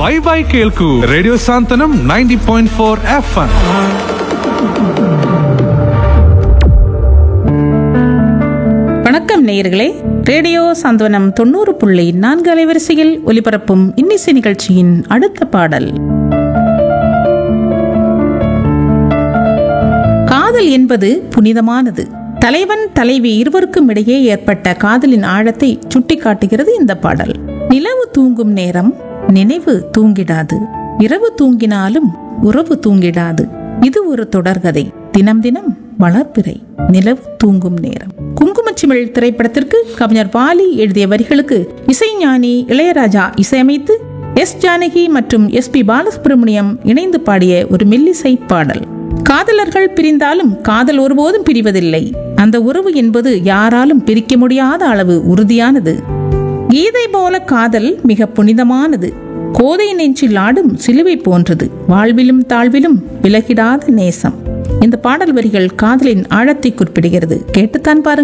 by bye కేల్కు radio సాంతనం ninety point four F வணக்கம் நேயர்களே ரேடியோ சாந்தவனம் தொண்ணூறு புள்ளி நான்கு அலைவரிசையில் ஒலிபரப்பும் இன்னிசை நிகழ்ச்சியின் அடுத்த பாடல் காதல் என்பது புனிதமானது தலைவன் தலைவி இருவருக்கும் இடையே ஏற்பட்ட காதலின் ஆழத்தை சுட்டிக்காட்டுகிறது இந்த பாடல் நிலவு தூங்கும் நேரம் நினைவு தூங்கிடாது இரவு தூங்கினாலும் உறவு தூங்கிடாது இது ஒரு தொடர்கதை தினம் தினம் வளர்ப்பிறை நிலவு தூங்கும் நேரம் குங்குமச்சிமிழ் திரைப்படத்திற்கு கவிஞர் வாலி எழுதிய வரிகளுக்கு இசைஞானி இளையராஜா இசையமைத்து எஸ் ஜானகி மற்றும் எஸ் பி பாலசுப்ரமணியம் இணைந்து பாடிய ஒரு மெல்லிசை பாடல் காதலர்கள் பிரிந்தாலும் காதல் ஒருபோதும் பிரிவதில்லை அந்த உறவு என்பது யாராலும் பிரிக்க முடியாத அளவு உறுதியானது கீதை போல காதல் மிக புனிதமானது கோதை நெஞ்சில் ஆடும் சிலுவை போன்றது வாழ்விலும் தாழ்விலும் விலகிடாத நேசம் இந்த பாடல் வரிகள் காதலின் ஆழத்தை குறிப்பிடுகிறது கேட்டுத்தான் பாருங்கள்